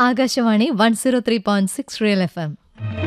Akashvani one zero three point six real F M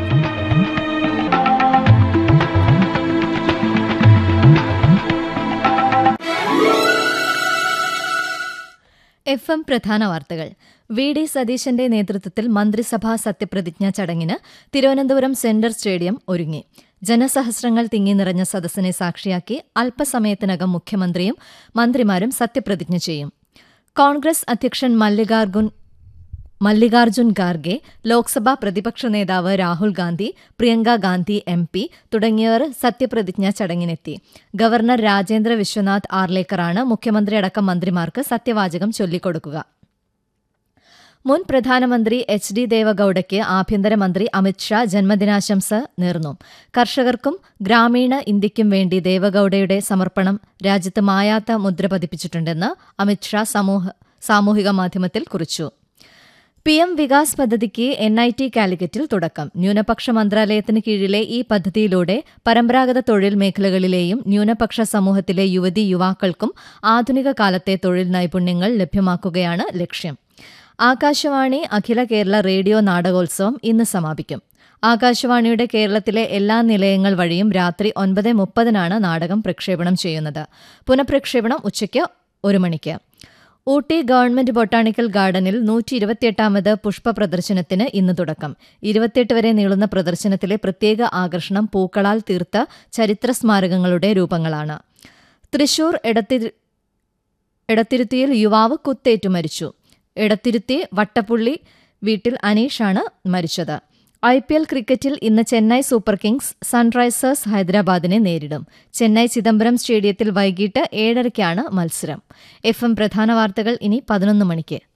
F M പ്രധാന വാർത്തകൾ V D സതീശന്റെ നേതൃത്വത്തിൽ മന്ത്രിസഭാ സത്യപ്രതിജ്ഞാ ചടങ്ങിന് തിരുവനന്തപുരം സെന്റർ സ്റ്റേഡിയം ഒരുങ്ങി ജനസഹസ്രങ്ങൾ തിങ്ങി നിറഞ്ഞ സദസ്സിനെ സാക്ഷിയാക്കി അല്പസമയത്തിനകം മുഖ്യമന്ത്രിയും മന്ത്രിമാരും സത്യപ്രതിജ്ഞ ചെയ്യും കോൺഗ്രസ് അധ്യക്ഷൻ മല്ലികാർജുൻ മല്ലികാർജുൻ ഖാർഗെ ലോക്സഭാ പ്രതിപക്ഷ നേതാവ് രാഹുൽ ഗാന്ധി പ്രിയങ്ക ഗാന്ധി എം പി തുടങ്ങിയവർ സത്യപ്രതിജ്ഞാ ചടങ്ങിനെത്തി ഗവർണർ രാജേന്ദ്ര വിശ്വനാഥ് ആർലേക്കറാണ് മുഖ്യമന്ത്രിയടക്കം മന്ത്രിമാർക്ക് സത്യവാചകം ചൊല്ലിക്കൊടുക്കുക മുൻ പ്രധാനമന്ത്രി എച്ച് ഡി ദേവഗൌഡയ്ക്ക് ആഭ്യന്തരമന്ത്രി അമിത്ഷാ ജന്മദിനാശംസ നേർന്നു കർഷകർക്കും ഗ്രാമീണ ഇന്ത്യയ്ക്കും വേണ്ടി ദേവഗൌഡയുടെ സമർപ്പണം രാജ്യത്ത് മായാത്ത മുദ്ര പതിപ്പിച്ചിട്ടുണ്ടെന്ന് അമിത്ഷാ സമൂഹ സാമൂഹിക മാധ്യമത്തിൽ കുറിച്ചു പി എം വികാസ് പദ്ധതിക്ക് എൻ ഐ ടി കാലിക്കറ്റിൽ തുടക്കം ന്യൂനപക്ഷ മന്ത്രാലയത്തിന് കീഴിലെ ഈ പദ്ധതിയിലൂടെ പരമ്പരാഗത തൊഴിൽ മേഖലകളിലെയും ന്യൂനപക്ഷ സമൂഹത്തിലെ യുവതി യുവാക്കൾക്കും ആധുനിക കാലത്തെ തൊഴിൽ നൈപുണ്യങ്ങൾ ലഭ്യമാക്കുകയാണ് ലക്ഷ്യം ആകാശവാണി അഖില കേരള റേഡിയോ നാടകോത്സവം ഇന്ന് സമാപിക്കും ആകാശവാണിയുടെ കേരളത്തിലെ എല്ലാ നിലയങ്ങൾ വഴിയും രാത്രി ഒൻപത് മുപ്പതിനാണ് നാടകം പ്രക്ഷേപണം ചെയ്യുന്നത് പുനഃപ്രക്ഷേപണം ഉച്ചയ്ക്ക് ഒരു മണിക്ക് ഊട്ടി ഗവൺമെന്റ് ബൊട്ടാണിക്കൽ ഗാർഡനിൽ നൂറ്റി ഇരുപത്തിയെട്ടാമത് പുഷ്പ പ്രദർശനത്തിന് ഇന്ന് തുടക്കം ഇരുപത്തിയെട്ട് വരെ നീളുന്ന പ്രദർശനത്തിലെ പ്രത്യേക ആകർഷണം പൂക്കളാൽ തീർത്ത ചരിത്ര സ്മാരകങ്ങളുടെ രൂപങ്ങളാണ് തൃശൂർ എടത്തിരു എടത്തിരുത്തിയിൽ യുവാവ് കുത്തേറ്റു മരിച്ചു എടത്തിരുത്തി വട്ടപ്പുള്ളി വീട്ടിൽ അനീഷാണ് മരിച്ചത് ഐ പി എൽ ക്രിക്കറ്റിൽ ഇന്ന് ചെന്നൈ സൂപ്പർ കിങ്സ് സൺറൈസേഴ്സ് ഹൈദരാബാദിനെ നേരിടും ചെന്നൈ ചിദംബരം സ്റ്റേഡിയത്തിൽ വൈകിട്ട് ഏഴരയ്ക്കാണ് മത്സരം എഫ് എം പ്രധാന വാർത്തകൾ ഇനി പതിനൊന്ന് മണിക്ക്